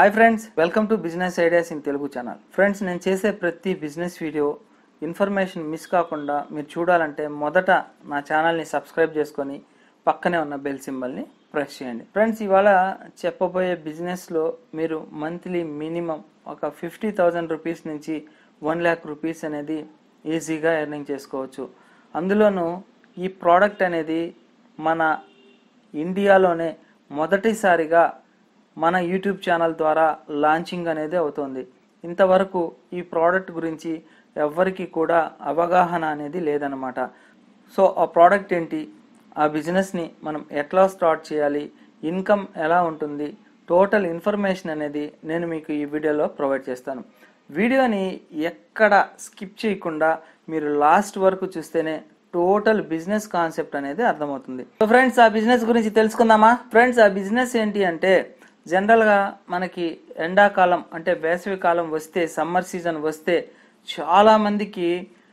hi friends welcome to business ideas in Telugu channel friends నేను చేసే ప్రతి బిజినెస్ వీడియో ఇన్ఫర్మేషన్ మిస్ కాకుండా మీరు చూడాలంటే మొదట నా ఛానల్ని సబ్స్క్రైబ్ చేసుకొని పక్కనే ఉన్న బెల్ సింబల్ని ప్రెస్ చేయండి ఫ్రెండ్స్ ఇవాళ చెప్పబోయే బిజినెస్లో మీరు మంత్లీ మినిమం ఒక ఫిఫ్టీ థౌజండ్ రూపీస్ నుంచి వన్ ల్యాక్ రూపీస్ అనేది ఈజీగా ఎర్నింగ్ చేసుకోవచ్చు అందులోనూ ఈ ప్రోడక్ట్ అనేది మన ఇండియాలోనే మొదటిసారిగా మన యూట్యూబ్ ఛానల్ ద్వారా లాంచింగ్ అనేది అవుతుంది ఇంతవరకు ఈ ప్రోడక్ట్ గురించి ఎవ్వరికి కూడా అవగాహన అనేది లేదనమాట సో ఆ ప్రోడక్ట్ ఏంటి ఆ బిజినెస్ని మనం ఎట్లా స్టార్ట్ చేయాలి ఇన్కమ్ ఎలా ఉంటుంది టోటల్ ఇన్ఫర్మేషన్ అనేది నేను మీకు ఈ వీడియోలో ప్రొవైడ్ చేస్తాను వీడియోని ఎక్కడ స్కిప్ చేయకుండా మీరు లాస్ట్ వరకు చూస్తేనే టోటల్ బిజినెస్ కాన్సెప్ట్ అనేది అర్థమవుతుంది సో ఫ్రెండ్స్ ఆ బిజినెస్ గురించి తెలుసుకుందామా ఫ్రెండ్స్ ఆ బిజినెస్ ఏంటి అంటే జనరల్గా మనకి ఎండాకాలం అంటే వేసవి కాలం వస్తే సమ్మర్ సీజన్ వస్తే చాలా మందికి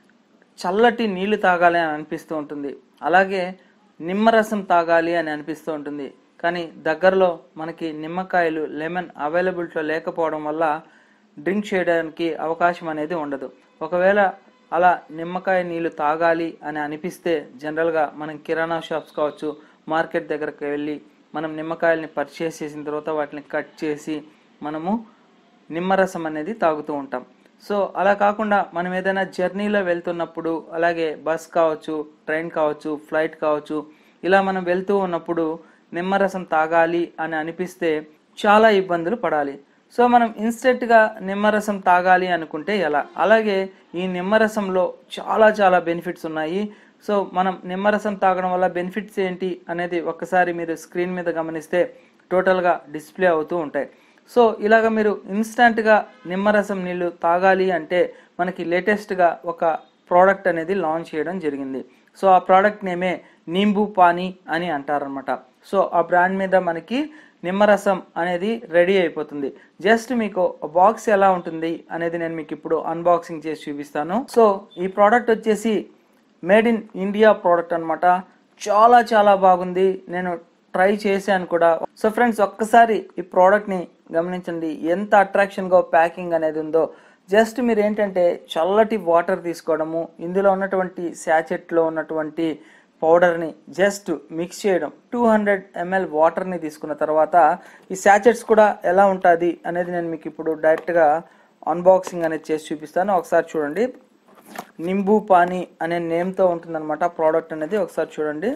చల్లటి నీళ్లు తాగాలి అని అనిపిస్తూ ఉంటుంది అలాగే నిమ్మరసం తాగాలి అని అనిపిస్తూ ఉంటుంది కానీ దగ్గరలో మనకి నిమ్మకాయలు లెమన్ అవైలబిలిటీలో లేకపోవడం వల్ల డ్రింక్ చేయడానికి అవకాశం అనేది ఉండదు ఒకవేళ అలా నిమ్మకాయ నీళ్లు తాగాలి అని అనిపిస్తే జనరల్గా మనం కిరాణా షాప్స్ కావచ్చు మార్కెట్ దగ్గరకు వెళ్ళి మనం నిమ్మకాయల్ని పర్చేస్ చేసిన తర్వాత వాటిని కట్ చేసి మనము నిమ్మరసం అనేది తాగుతూ ఉంటాం సో అలా కాకుండా మనం ఏదైనా జర్నీలో వెళ్తున్నప్పుడు అలాగే బస్ కావచ్చు ట్రైన్ కావచ్చు ఫ్లైట్ కావచ్చు ఇలా మనం వెళ్తూ ఉన్నప్పుడు నిమ్మరసం తాగాలి అని అనిపిస్తే చాలా ఇబ్బందులు పడాలి సో మనం ఇన్స్టెంట్గా నిమ్మరసం తాగాలి అనుకుంటే ఎలా అలాగే ఈ నిమ్మరసంలో చాలా చాలా బెనిఫిట్స్ ఉన్నాయి సో మనం నిమ్మరసం తాగడం వల్ల బెనిఫిట్స్ ఏంటి అనేది ఒక్కసారి మీరు స్క్రీన్ మీద గమనిస్తే టోటల్గా డిస్ప్లే అవుతూ ఉంటాయి సో ఇలాగ మీరు ఇన్స్టంట్గా నిమ్మరసం నీళ్ళు తాగాలి అంటే మనకి లేటెస్ట్గా ఒక ప్రోడక్ట్ అనేది లాంచ్ చేయడం జరిగింది సో ఆ ప్రోడక్ట్ నేమే నింబు పానీ అని అంటారనమాట సో ఆ బ్రాండ్ మీద మనకి నిమ్మరసం అనేది రెడీ అయిపోతుంది జస్ట్ మీకు బాక్స్ ఎలా ఉంటుంది అనేది నేను మీకు ఇప్పుడు అన్బాక్సింగ్ చేసి చూపిస్తాను సో ఈ ప్రోడక్ట్ వచ్చేసి మేడ్ ఇన్ ఇండియా ప్రోడక్ట్ అనమాట చాలా చాలా బాగుంది నేను ట్రై చేశాను కూడా సో ఫ్రెండ్స్ ఒక్కసారి ఈ ప్రోడక్ట్ని గమనించండి ఎంత అట్రాక్షన్గా ప్యాకింగ్ అనేది ఉందో జస్ట్ మీరు ఏంటంటే చల్లటి వాటర్ తీసుకోవడము ఇందులో ఉన్నటువంటి శాచెట్లో ఉన్నటువంటి పౌడర్ని జస్ట్ మిక్స్ చేయడం టూ హండ్రెడ్ ఎంఎల్ వాటర్ని తీసుకున్న తర్వాత ఈ శాచెట్స్ కూడా ఎలా ఉంటుంది అనేది నేను మీకు ఇప్పుడు డైరెక్ట్గా అన్బాక్సింగ్ అనేది చేసి చూపిస్తాను ఒకసారి చూడండి నింబు పానీ అనే నేమ్తో ఉంటుందన్నమాట ప్రోడక్ట్ అనేది ఒకసారి చూడండి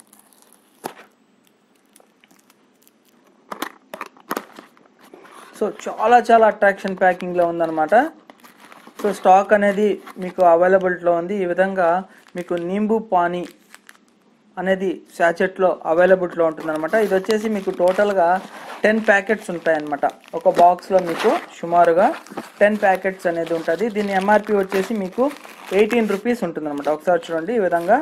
సో చాలా చాలా అట్రాక్షన్ ప్యాకింగ్లో ఉందన్నమాట సో స్టాక్ అనేది మీకు అవైలబిలిటీలో ఉంది ఈ విధంగా మీకు నింబు పానీ అనేది శాచెట్లో అవైలబిలిటీలో ఉంటుందన్నమాట ఇది వచ్చేసి మీకు టోటల్గా టెన్ ప్యాకెట్స్ ఉంటాయన్నమాట ఒక బాక్స్లో మీకు సుమారుగా టెన్ ప్యాకెట్స్ అనేది ఉంటుంది దీని ఎంఆర్పి వచ్చేసి మీకు ఎయిటీన్ రూపీస్ ఉంటుందన్నమాట ఒకసారి చూడండి ఈ విధంగా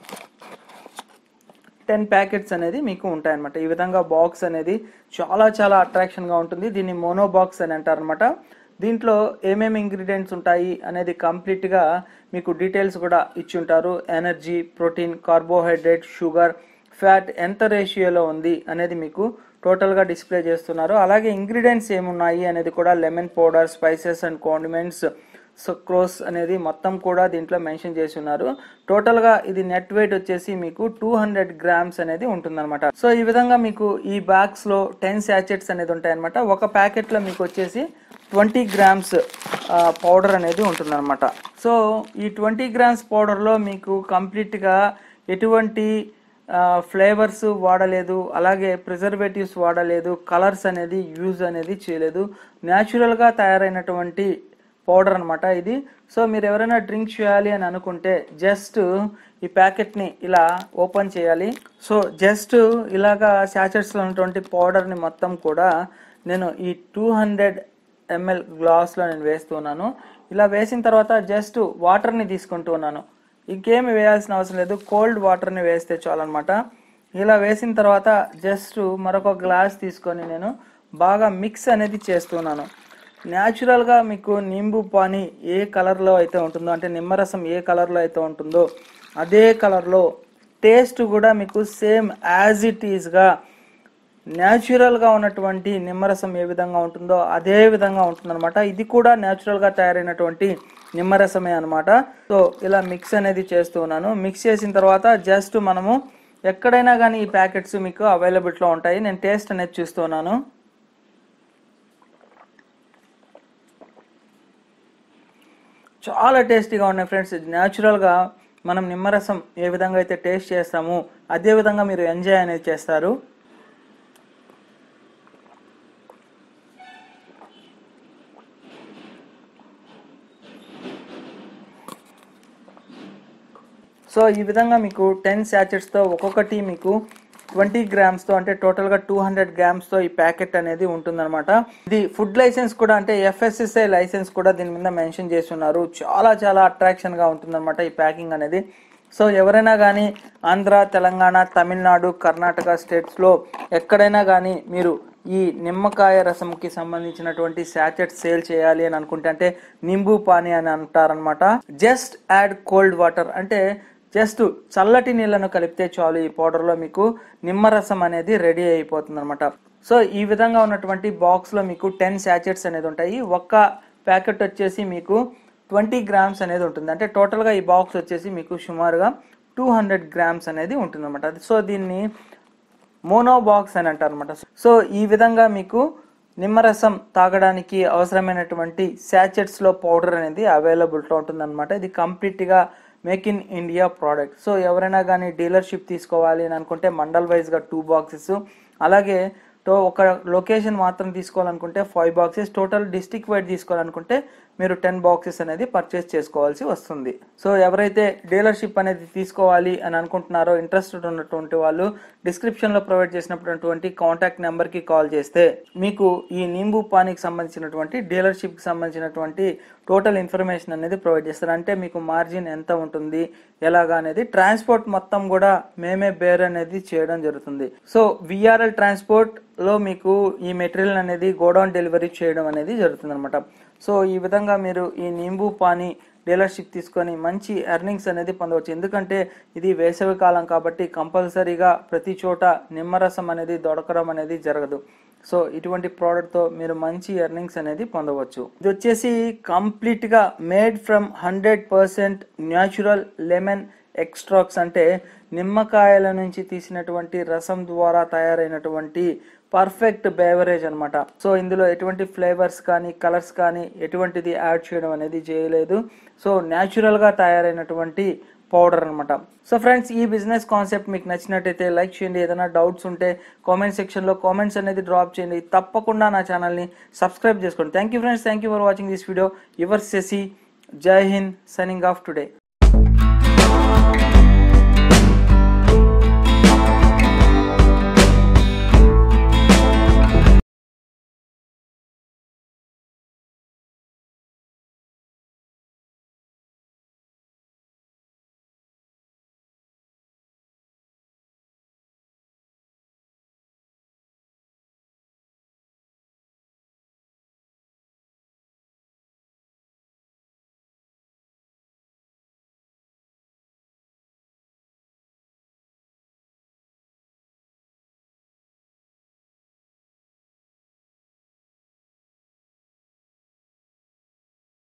టెన్ ప్యాకెట్స్ అనేది మీకు ఉంటాయన్నమాట ఈ విధంగా బాక్స్ అనేది చాలా చాలా అట్రాక్షన్గా ఉంటుంది దీన్ని మోనో బాక్స్ అని అంటారనమాట దీంట్లో ఏమేమి ఇంగ్రీడియంట్స్ ఉంటాయి అనేది కంప్లీట్గా మీకు డీటెయిల్స్ కూడా ఇచ్చి ఉంటారు energy protein carbohydrate sugar fat ఎంత రేషియోలో ఉంది అనేది మీకు టోటల్గా డిస్ప్లే చేస్తున్నారు అలాగే ఇంగ్రీడియంట్స్ ఏమున్నాయి అనేది కూడా lemon powder spices and condiments sucrose అనేది మొత్తం కూడా దీంట్లో మెన్షన్ చేసి ఉన్నారు టోటల్ గా ఇది నెట్ వెయిట్ వచ్చేసి మీకు టూ హండ్రెడ్ గ్రామ్స్ అనేది ఉంటుందన్నమాట సో ఈ విధంగా మీకు ఈ బాక్స్ లో టెన్ శాచెట్స్ అనేది ఉంటాయన్నమాట ఒక ప్యాకెట్ లో మీకు వచ్చేసి ట్వంటీ గ్రామ్స్ పౌడర్ అనేది ఉంటుందన్నమాట సో ఈ ట్వంటీ గ్రామ్స్ పౌడర్లో మీకు కంప్లీట్గా ఎటువంటి ఫ్లేవర్స్ వాడలేదు అలాగే ప్రిజర్వేటివ్స్ వాడలేదు కలర్స్ అనేది యూజ్ అనేది చేయలేదు న్యాచురల్గా తయారైనటువంటి పౌడర్ అనమాట ఇది సో మీరు ఎవరైనా డ్రింక్ చేయాలి అని అనుకుంటే జస్ట్ ఈ ప్యాకెట్ని ఇలా ఓపెన్ చేయాలి సో జస్ట్ ఇలాగా శాచెట్స్లో ఉన్నటువంటి పౌడర్ని మొత్తం కూడా నేను ఈ టూ హండ్రెడ్ ఎంఎల్ గ్లాస్లో నేను వేస్తున్నాను ఇలా వేసిన తర్వాత జస్ట్ వాటర్ని తీసుకుంటూ ఉన్నాను ఇంకేమి వేయాల్సిన అవసరం లేదు కోల్డ్ వాటర్ని వేస్తే చాలన్నమాట ఇలా వేసిన తర్వాత జస్ట్ మరొక గ్లాస్ తీసుకొని నేను బాగా మిక్స్ అనేది చేస్తున్నాను న్యాచురల్గా మీకు నింబు పానీ ఏ కలర్లో అయితే ఉంటుందో అంటే నిమ్మరసం ఏ కలర్లో అయితే ఉంటుందో అదే కలర్లో టేస్ట్ కూడా మీకు సేమ్ యాజ్ ఇట్ ఈస్గా న్యాచురల్గా ఉన్నటువంటి నిమ్మరసం ఏ విధంగా ఉంటుందో అదే విధంగా ఉంటుందన్నమాట ఇది కూడా న్యాచురల్గా తయారైనటువంటి నిమ్మరసమే అనమాట సో ఇలా మిక్స్ అనేది చేస్తూ ఉన్నాను మిక్స్ చేసిన తర్వాత జస్ట్ మనము ఎక్కడైనా కానీ ఈ ప్యాకెట్స్ మీకు అవైలబిలిటీలో ఉంటాయి నేను టేస్ట్ అనేది చూస్తూ ఉన్నాను చాలా టేస్టీగా ఉన్నాయి ఫ్రెండ్స్ న్యాచురల్గా మనం నిమ్మరసం ఏ విధంగా అయితే టేస్ట్ చేస్తామో అదే విధంగా మీరు ఎంజాయ్ అనేది చేస్తారు సో ఈ విధంగా మీకు టెన్ శాచెట్స్తో ఒక్కొక్కటి మీకు ట్వంటీ గ్రామ్స్తో అంటే టోటల్గా టూ హండ్రెడ్ గ్రామ్స్తో ఈ ప్యాకెట్ అనేది ఉంటుందన్నమాట ఇది ఫుడ్ లైసెన్స్ కూడా అంటే ఎఫ్ఎస్ఎస్ఐ లైసెన్స్ కూడా దీని మీద మెన్షన్ చేసి ఉన్నారు చాలా చాలా అట్రాక్షన్గా ఉంటుందన్నమాట ఈ ప్యాకింగ్ అనేది సో ఎవరైనా కానీ ఆంధ్ర తెలంగాణ తమిళనాడు కర్ణాటక స్టేట్స్లో ఎక్కడైనా కానీ మీరు ఈ నిమ్మకాయ రసంకి సంబంధించినటువంటి శాచెట్ సేల్ చేయాలి అని అనుకుంటే అంటే నింబు పానీ అని అంటారనమాట జస్ట్ యాడ్ కోల్డ్ వాటర్ అంటే జస్ట్ చల్లటి నీళ్లను కలిపితే చాలు ఈ పౌడర్లో మీకు నిమ్మరసం అనేది రెడీ అయిపోతుంది అనమాట సో ఈ విధంగా ఉన్నటువంటి బాక్స్లో మీకు టెన్ శాచెట్స్ అనేది ఉంటాయి ఒక్క ప్యాకెట్ వచ్చేసి మీకు ట్వంటీ గ్రామ్స్ అనేది ఉంటుంది అంటే టోటల్గా ఈ బాక్స్ వచ్చేసి మీకు సుమారుగా టూ హండ్రెడ్ గ్రామ్స్ అనేది ఉంటుంది అనమాట సో దీన్ని మోనో బాక్స్ అని అంటారు అనమాట సో ఈ విధంగా మీకు నిమ్మరసం తాగడానికి అవసరమైనటువంటి శాచెట్స్లో పౌడర్ అనేది అవైలబుల్తో ఉంటుందన్నమాట ఇది కంప్లీట్గా make in India product so ఎవరైనా కానీ డీలర్షిప్ తీసుకోవాలి అని అనుకుంటే మండల్ వైజ్గా టూ బాక్సెస్ అలాగే టో ఒక లొకేషన్ మాత్రం తీసుకోవాలనుకుంటే five boxes total district wide తీసుకోవాలనుకుంటే మీరు టెన్ బాక్సెస్ అనేది పర్చేస్ చేసుకోవాల్సి వస్తుంది సో ఎవరైతే డీలర్షిప్ అనేది తీసుకోవాలి అని అనుకుంటున్నారో ఇంట్రెస్టెడ్ ఉన్నటువంటి వాళ్ళు డిస్క్రిప్షన్లో ప్రొవైడ్ చేసినటువంటి కాంటాక్ట్ నెంబర్కి కాల్ చేస్తే మీకు ఈ నింబు పానీకి సంబంధించినటువంటి డీలర్షిప్కి సంబంధించినటువంటి టోటల్ ఇన్ఫర్మేషన్ అనేది ప్రొవైడ్ చేస్తారు అంటే మీకు మార్జిన్ ఎంత ఉంటుంది ఎలాగా అనేది ట్రాన్స్పోర్ట్ మొత్తం కూడా మేమే బేర్ అనేది చేయడం జరుగుతుంది సో విఆర్ఎల్ ట్రాన్స్పోర్ట్ లో మీకు ఈ మెటీరియల్ అనేది గోడౌన్ డెలివరీ చేయడం అనేది జరుగుతుంది అనమాట సో ఈ విధంగా మీరు ఈ నింబు పానీ డీలర్షిప్ తీసుకొని మంచి ఎర్నింగ్స్ అనేది పొందవచ్చు ఎందుకంటే ఇది వేసవి కాలం కాబట్టి కంపల్సరీగా ప్రతి చోట నిమ్మరసం అనేది దొరకడం అనేది జరగదు సో ఇటువంటి ప్రోడక్ట్తో మీరు మంచి ఎర్నింగ్స్ అనేది పొందవచ్చు ఇది వచ్చేసి కంప్లీట్గా made from hundred percent natural lemon extracts అంటే నిమ్మకాయల నుంచి తీసినటువంటి రసం ద్వారా తయారైనటువంటి పర్ఫెక్ట్ బేవరేజ్ అనమాట సో ఇందులో ఎటువంటి ఫ్లేవర్స్ కానీ కలర్స్ కానీ ఎటువంటిది యాడ్ చేయడం అనేది చేయలేదు సో న్యాచురల్గా తయారైనటువంటి పౌడర్ అనమాట సో ఫ్రెండ్స్ ఈ బిజినెస్ కాన్సెప్ట్ మీకు నచ్చినట్టయితే లైక్ చేయండి ఏదైనా డౌట్స్ ఉంటే కామెంట్ సెక్షన్లో కామెంట్స్ అనేది డ్రాప్ చేయండి తప్పకుండా నా ఛానల్ని సబ్స్క్రైబ్ చేసుకోండి thank you friends thank you for watching this video your సెసి Jai Hind signing off today